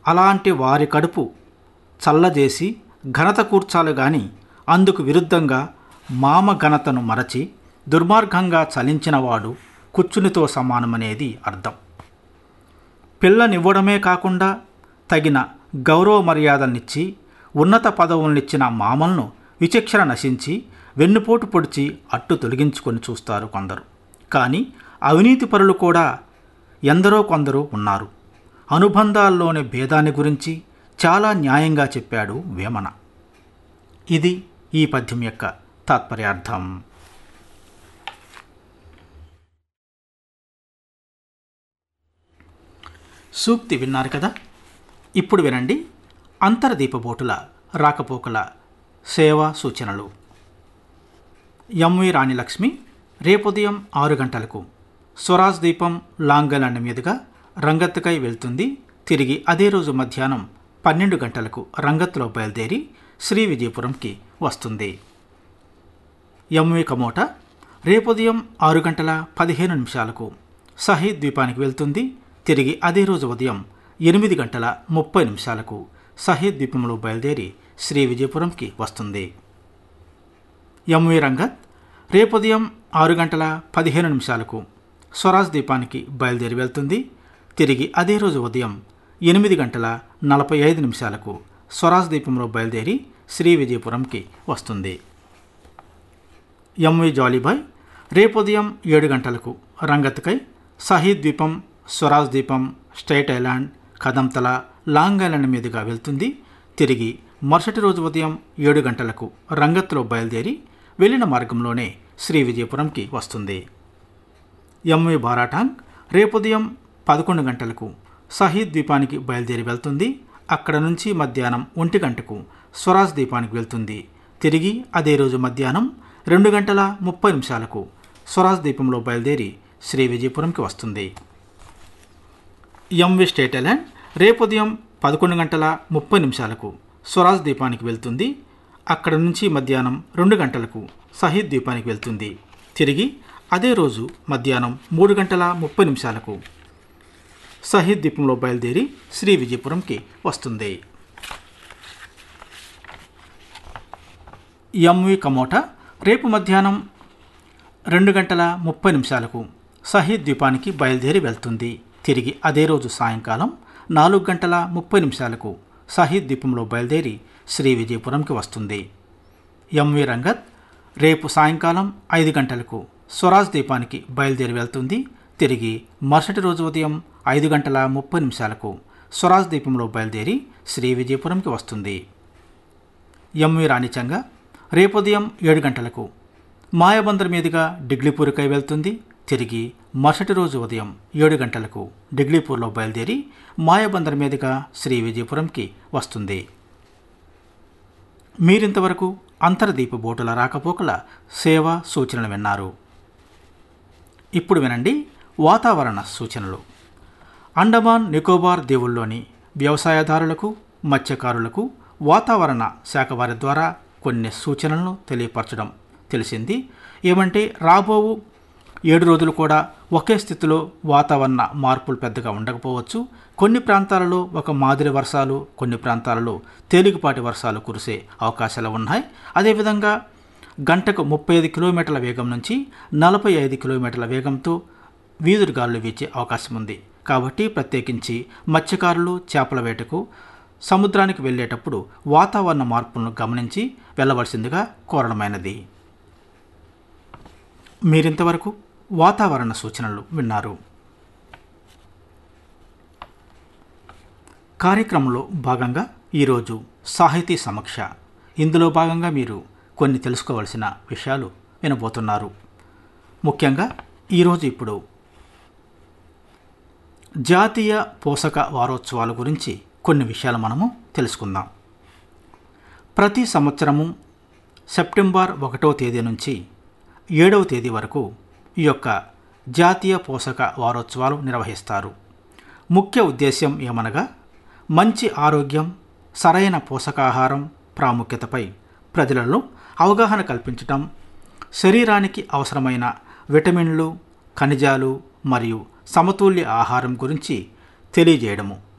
అలాంటి వారి కడుపు చల్లజేసి ఘనత కూర్చాలి గాని అందుకు విరుద్ధంగా మామ ఘనతను మరచి దుర్మార్గంగా చలించినవాడు కుచ్చునితో సమానమనేది అర్థం పిల్లనివ్వడమే కాకుండా తగిన గౌరవ మర్యాదలనిచ్చి ఉన్నత పదవులనిచ్చిన మామలను విచక్షణ నశించి వెన్నుపోటు పొడిచి అట్టు తొలగించుకొని చూస్తారు కొందరు కానీ అవినీతి పరులు కూడా ఎందరో కొందరు ఉన్నారు అనుబంధాల్లోని భేదాన్ని గురించి చాలా న్యాయంగా చెప్పాడు వేమన ఇది ఈ పద్యం యొక్క తాత్పర్యార్థం సూక్తి విన్నారు కదా ఇప్పుడు వినండి అంతర్దీపబోటుల రాకపోకల సేవా సూచనలు ఎంవి రాణిలక్ష్మి రేపుదయం ఆరు గంటలకు స్వరాజ్ దీపం లాంగలండ్ మీదుగా రంగత్తుకై వెళ్తుంది తిరిగి అదే రోజు మధ్యాహ్నం పన్నెండు గంటలకు రంగత్తులో బయలుదేరి శ్రీ విజయపురంకి వస్తుంది ఎంవి కమోట రేపుదయం ఆరు గంటల పదిహేను నిమిషాలకు సహీద్ ద్వీపానికి వెళ్తుంది తిరిగి అదే రోజు ఉదయం ఎనిమిది గంటల ముప్పై నిమిషాలకు సహీద్ ద్వీపంలో బయలుదేరి శ్రీ విజయపురంకి వస్తుంది ఎంవి రంగత్ రేపుదయం ఆరు గంటల పదిహేను నిమిషాలకు స్వరాజ్ ద్వీపానికి బయలుదేరి వెళ్తుంది తిరిగి అదే రోజు ఉదయం ఎనిమిది గంటల నలభై ఐదు నిమిషాలకు స్వరాజ్ ద్వీపంలో బయలుదేరి శ్రీ విజయపురంకి వస్తుంది ఎంవి జాలీబాయ్ రేపు ఉదయం ఏడు గంటలకు రంగత్కై సహీద్ ద్వీపం స్వరాజ్ ద్వీపం Stewart island Kadamtala long island మీదుగా వెళ్తుంది తిరిగి మరుసటి రోజు ఉదయం ఏడు గంటలకు రంగత్లో బయలుదేరి వెళ్ళిన మార్గంలోనే శ్రీ విజయపురంకి వస్తుంది ఎంవి బారాటాంగ్ రేపు ఉదయం పదకొండు గంటలకు సహీద్ ద్వీపానికి బయలుదేరి వెళ్తుంది అక్కడ నుంచి మధ్యాహ్నం ఒంటి గంటకు స్వరాజ్ ద్వీపానికి వెళ్తుంది తిరిగి అదే రోజు మధ్యాహ్నం రెండు గంటల ముప్పై నిమిషాలకు స్వరాజ్ ద్వీపంలో బయలుదేరి శ్రీ విజయపురంకి వస్తుంది ఎంవి స్టేట్ ఐలాండ్ రేపు ఉదయం పదకొండు గంటల ముప్పై నిమిషాలకు స్వరాజ్ ద్వీపానికి వెళ్తుంది అక్కడ నుంచి మధ్యాహ్నం రెండు గంటలకు సహీద్ ద్వీపానికి వెళ్తుంది తిరిగి అదే రోజు మధ్యాహ్నం మూడు గంటల ముప్పై నిమిషాలకు సహీద్ ద్వీపంలో బయలుదేరి శ్రీ విజయపురంకి వస్తుంది ఎంవి కమోటా రేపు మధ్యాహ్నం రెండు గంటల ముప్పై నిమిషాలకు సహీద్ ద్వీపానికి బయలుదేరి వెళ్తుంది తిరిగి అదే రోజు సాయంకాలం నాలుగు గంటల ముప్పై నిమిషాలకు సహీద్ ద్వీపంలో బయలుదేరి శ్రీ విజయపురంకి వస్తుంది ఎంవి రంగత్ రేపు సాయంకాలం ఐదు గంటలకు స్వరాజ్ ద్వీపానికి బయలుదేరి వెళ్తుంది తిరిగి మరుసటి రోజు ఉదయం ఐదు గంటల ముప్పై నిమిషాలకు స్వరాజ్ ద్వీపంలో బయలుదేరి శ్రీ విజయపురంకి వస్తుంది ఎంవి రాణిచంగ రేపు ఉదయం ఏడు గంటలకు మాయాబందర్ మీదుగా డిగ్లీపూర్కై వెళ్తుంది తిరిగి మరుసటి రోజు ఉదయం ఏడు గంటలకు డిగ్లీపూర్లో బయలుదేరి మాయాబందర్ మీదుగా శ్రీ విజయపురంకి వస్తుంది మీరింతవరకు అంతర్దీప బోటుల రాకపోకల సేవ సూచనలు విన్నారు ఇప్పుడు వినండి వాతావరణ సూచనలు అండమాన్ నికోబార్ దీవుల్లోని వ్యవసాయదారులకు మత్స్యకారులకు వాతావరణ శాఖ వారి ద్వారా కొన్ని సూచనలను తెలియపరచడం తెలిసింది ఏమంటే రాబోవు ఏడు రోజులు కూడా ఒకే స్థితిలో వాతావరణ మార్పులు పెద్దగా ఉండకపోవచ్చు కొన్ని ప్రాంతాలలో ఒక మాదిరి వర్షాలు కొన్ని ప్రాంతాలలో తేలికపాటి వర్షాలు కురిసే అవకాశాలు ఉన్నాయి అదేవిధంగా గంటకు ముప్పై ఐదు కిలోమీటర్ల వేగం నుంచి నలభై ఐదు కిలోమీటర్ల వేగంతో వీధుడు గాలులు వీచే అవకాశం ఉంది కాబట్టి ప్రత్యేకించి మత్స్యకారులు చేపల వేటకు సముద్రానికి వెళ్ళేటప్పుడు వాతావరణ మార్పులను గమనించి వెళ్ళవలసిందిగా కోరడమైనది మీరింతవరకు వాతావరణ సూచనలు విన్నారు కార్యక్రమంలో భాగంగా ఈరోజు సాహితీ సమీక్ష ఇందులో భాగంగా మీరు కొన్ని తెలుసుకోవలసిన విషయాలు వినబోతున్నారు ముఖ్యంగా ఈరోజు ఇప్పుడు జాతీయ పోషక వారోత్సవాల గురించి కొన్ని విషయాలు మనము తెలుసుకుందాం ప్రతి సంవత్సరము సెప్టెంబర్ ఒకటవ తేదీ నుంచి ఏడవ తేదీ వరకు ఈ యొక్క జాతీయ పోషక వారోత్సవాలు నిర్వహిస్తారు ముఖ్య ఉద్దేశ్యం ఏమనగా మంచి ఆరోగ్యం సరైన పోషకాహారం ప్రాముఖ్యతపై ప్రజలలో అవగాహన కల్పించటం శరీరానికి అవసరమైన విటమిన్లు ఖనిజాలు మరియు సమతుల్య ఆహారం గురించి తెలియజేయడము